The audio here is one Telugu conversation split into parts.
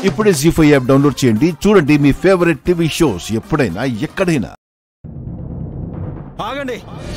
ఇప్పుడే జీ ఫైవ్ యాప్ డౌన్లోడ్ చేయండి చూడండి మీ ఫేవరెట్ టీవీ షోస్ ఎప్పుడైనా ఎక్కడైనా ఆగండి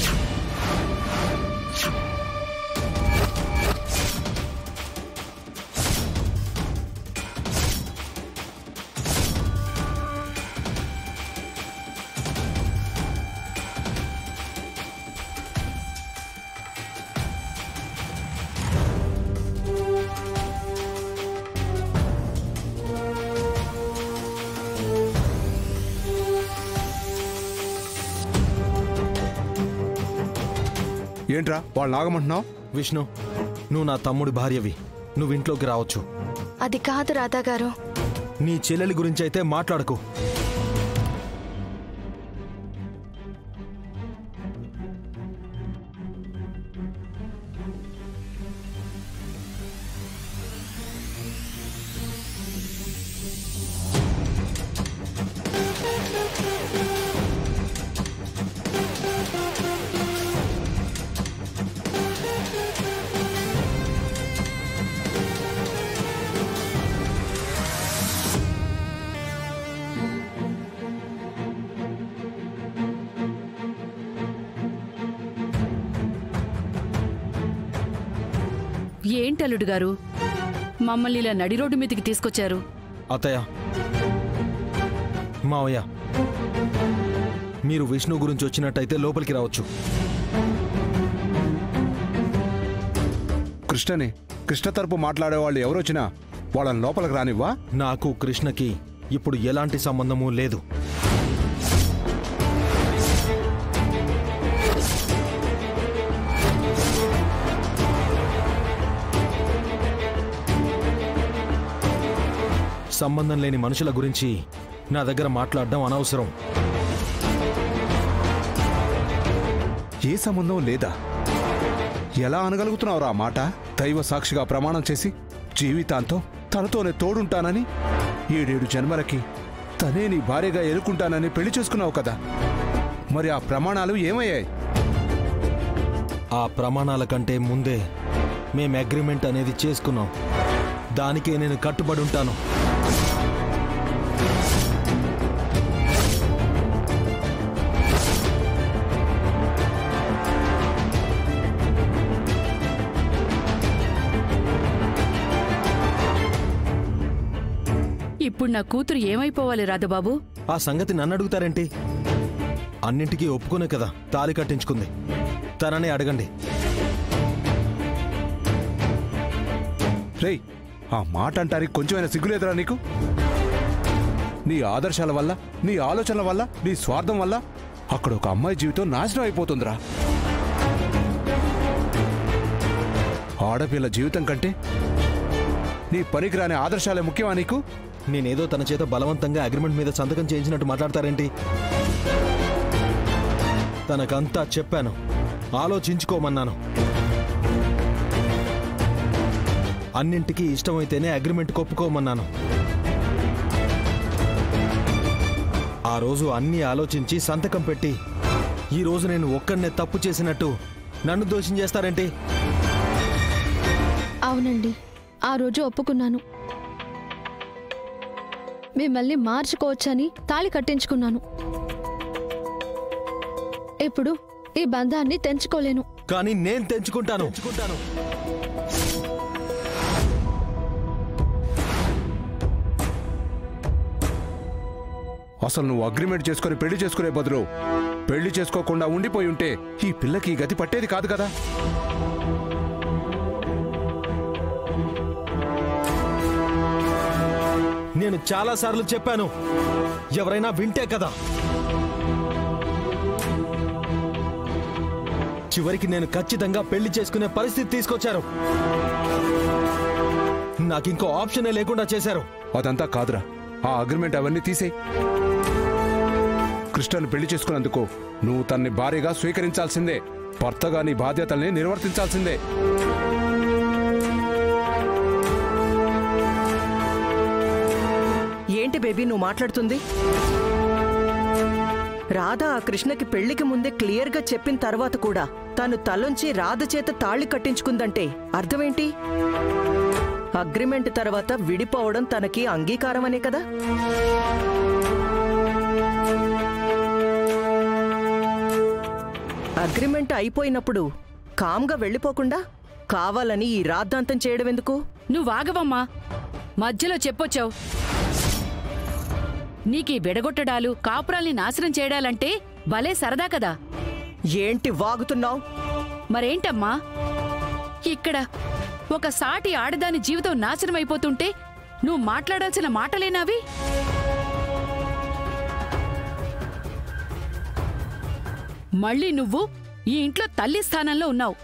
ఏంట్రా వాళ్ళు ఆగమంటున్నావు విష్ణు నువ్వు నా తమ్ముడి భార్యవి నువ్వు ఇంట్లోకి రావచ్చు అది కాదు రాధా గారు నీ చెల్లెలి గురించి అయితే మాట్లాడకు ఏంటల్లుడు గారు మమ్మల్ని ఇలా నడి రోడ్డు మీదకి తీసుకొచ్చారు అత్తయ్య మావయ్య మీరు విష్ణు గురించి వచ్చినట్టయితే లోపలికి రావచ్చు కృష్ణని కృష్ణ తరపు మాట్లాడే వాళ్ళు ఎవరొచ్చినా వాళ్ళని లోపలికి రానివ్వా నాకు కృష్ణకి ఇప్పుడు ఎలాంటి సంబంధము లేదు సంబంధం లేని మనుషుల గురించి నా దగ్గర మాట్లాడడం అనవసరం ఏ సంబంధం లేదా ఎలా అనగలుగుతున్నావురా ఆ మాట దైవ సాక్షిగా ప్రమాణం చేసి జీవితాంతం తనతోనే తోడుంటానని ఏడేడు జన్మలకి తనే నీ భార్యగా ఎదుర్కొంటానని పెళ్లి చేసుకున్నావు కదా మరి ఆ ప్రమాణాలు ఏమయ్యాయి ఆ ప్రమాణాల కంటే ముందే మేం అగ్రిమెంట్ అనేది చేసుకున్నాం దానికే నేను కట్టుబడి ఉంటాను ఇప్పుడు నా కూతురు ఏమైపోవాలి రాధబాబు ఆ సంగతి నన్ను అడుగుతారేంటి అన్నింటికీ ఒప్పుకునే కదా తాలి కట్టించుకుంది తననే అడగండి రేయ్ ఆ మాట అంటానికి కొంచెమైనా సిగ్గులేదురా నీకు నీ ఆదర్శాల వల్ల నీ ఆలోచనల వల్ల నీ స్వార్థం వల్ల అక్కడ ఒక అమ్మాయి జీవితం నాశనం అయిపోతుందిరా ఆడపిల్ల జీవితం కంటే నీ పనికిరాని ఆదర్శాలే ముఖ్యమా నీకు నేనేదో తన చేత బలవంతంగా అగ్రిమెంట్ మీద సంతకం చేయించినట్టు మాట్లాడతారేంటి తనకంతా చెప్పాను ఆలోచించుకోమన్నాను అన్నింటికీ ఇష్టమైతేనే అగ్రిమెంట్ కొప్పుకోమన్నాను ఆ రోజు అన్నీ ఆలోచించి సంతకం పెట్టి ఈ రోజు నేను ఒక్కడనే తప్పు చేసినట్టు నన్ను దోషం చేస్తారేంటి అవునండి ఆ రోజు ఒప్పుకున్నాను మిమ్మల్ని మార్చుకోవచ్చని తాళి కట్టించుకున్నాను ఇప్పుడు ఈ బంధాన్ని తెంచుకోలేను కానీ నేను తెంచుకుంటాను తెంచుకుంటాను అసలు నువ్వు అగ్రిమెంట్ చేసుకుని పెళ్లి చేసుకునే బదులు పెళ్లి చేసుకోకుండా ఉండిపోయి ఉంటే ఈ పిల్లకి ఈ గతి పట్టేది కాదు కదా నేను చాలా సార్లు చెప్పాను ఎవరైనా వింటే కదా చివరికి నేను ఖచ్చితంగా పెళ్లి చేసుకునే పరిస్థితి తీసుకొచ్చారు నాకు ఇంకో ఆప్షనే లేకుండా చేశారు అదంతా కాదురా ఆ అగ్రిమెంట్ అవన్నీ తీసేయి కృష్ణను పెళ్లి చేసుకున్నందుకు నువ్వు తన్ని భార్యగా స్వీకరించాల్సిందే భర్తగా నీ బాధ్యతల్ని నిర్వర్తించాల్సిందే ఏంటి బేబీ నువ్వు మాట్లాడుతుంది రాధ ఆ కృష్ణకి పెళ్లికి ముందే క్లియర్గా చెప్పిన తర్వాత కూడా తను తలొంచి రాధ చేత తాళి కట్టించుకుందంటే అర్థమేంటి అగ్రిమెంట్ తర్వాత విడిపోవడం తనకి అంగీకారమనే కదా అగ్రిమెంట్ అయిపోయినప్పుడు కామ్గా వెళ్ళిపోకుండా కావాలని ఈ రాద్ధాంతం చేయడం ఎందుకు నువ్వాగవమ్మా మధ్యలో చెప్పొచ్చావు నీకీ బెడగొట్టడాలు కాపురాల్ని నాశనం చేయడాలంటే భలే సరదా కదా ఏంటి వాగుతున్నావు మరేంటమ్మా ఇక్కడ ఒక సాటి ఆడదాని జీవితం నాశనం అయిపోతుంటే నువ్వు మాట్లాడాల్సిన మాటలేనావి మళ్ళీ నువ్వు ఈ ఇంట్లో తల్లి స్థానంలో ఉన్నావు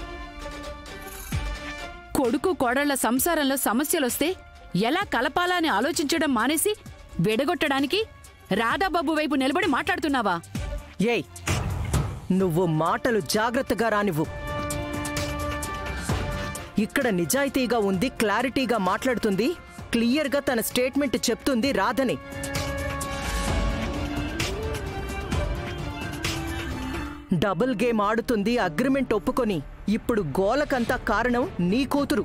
కొడుకు కోడళ్ల సంసారంలో సమస్యలొస్తే ఎలా కలపాలా అని ఆలోచించడం మానేసి విడగొట్టడానికి రాధాబాబు వైపు నిలబడి మాట్లాడుతున్నావా ఏయ్ నువ్వు మాటలు జాగ్రత్తగా రానివ్వు ఇక్కడ నిజాయితీగా ఉంది క్లారిటీగా మాట్లాడుతుంది క్లియర్గా తన స్టేట్మెంట్ చెప్తుంది రాధని డబుల్ గేమ్ ఆడుతుంది అగ్రిమెంట్ ఒప్పుకొని ఇప్పుడు గోలకంతా కారణం నీ కూతురు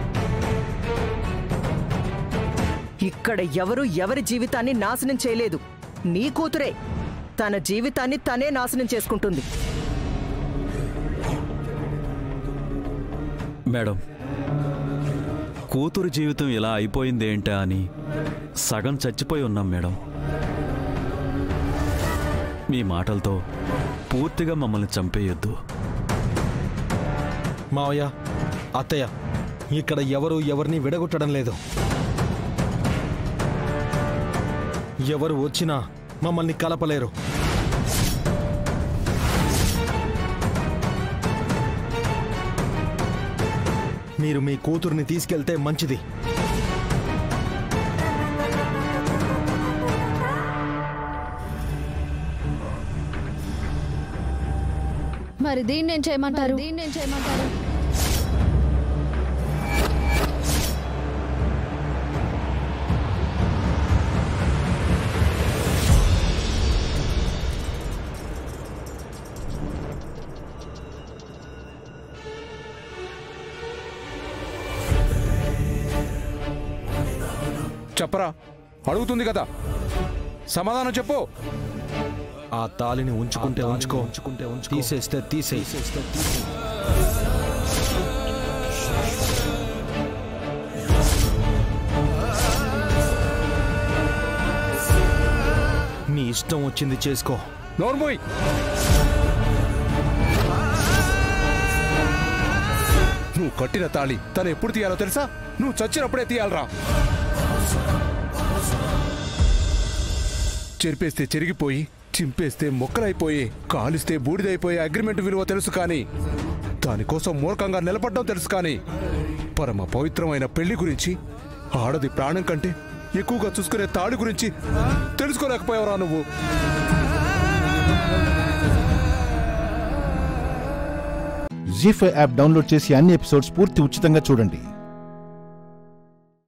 ఇక్కడ ఎవరు ఎవరి జీవితాన్ని నాశనం చేయలేదు నీ కూతురే తన జీవితాన్ని తనే నాశనం చేసుకుంటుంది మేడం కూతురు జీవితం ఇలా అయిపోయిందేంటా అని సగం చచ్చిపోయి ఉన్నాం మేడం మీ మాటలతో పూర్తిగా మమ్మల్ని చంపేయొద్దు మావయ్య అత్తయ్య ఇక్కడ ఎవరు ఎవరిని విడగొట్టడం లేదు ఎవరు వచ్చినా మమ్మల్ని కలపలేరు మీరు మీ కూతుర్ని తీసుకెళ్తే మంచిది మరి దీన్ని ఏం చేయమంటారు దీన్ని ఏం చేయమంటారు చెప్పరా అడుగుతుంది కదా సమాధానం చెప్పు ఆ తాలిని ఉంచుకుంటే ఉంచుకో ఉంచుకుంటే తీసేస్తే తీసేయి నీ ఇష్టం వచ్చింది చేసుకో నోర్మోయ్ నువ్వు కట్టిన తాళి తను ఎప్పుడు తీయాలో తెలుసా నువ్వు చచ్చినప్పుడే తీయాలరా చెరిపేస్తే చెరిగిపోయి చింపేస్తే మొక్కలైపోయి కాలిస్తే బూడిదైపోయే అగ్రిమెంట్ విలువ తెలుసు కానీ దానికోసం మూర్ఖంగా నిలబడ్డం తెలుసు కానీ పరమ పవిత్రమైన పెళ్లి గురించి ఆడది ప్రాణం కంటే ఎక్కువగా చూసుకునే తాడి గురించి తెలుసుకోలేకపోయావురా నువ్వు జీ ఫైవ్ యాప్ డౌన్లోడ్ చేసి అన్ని ఎపిసోడ్స్ పూర్తి ఉచితంగా చూడండి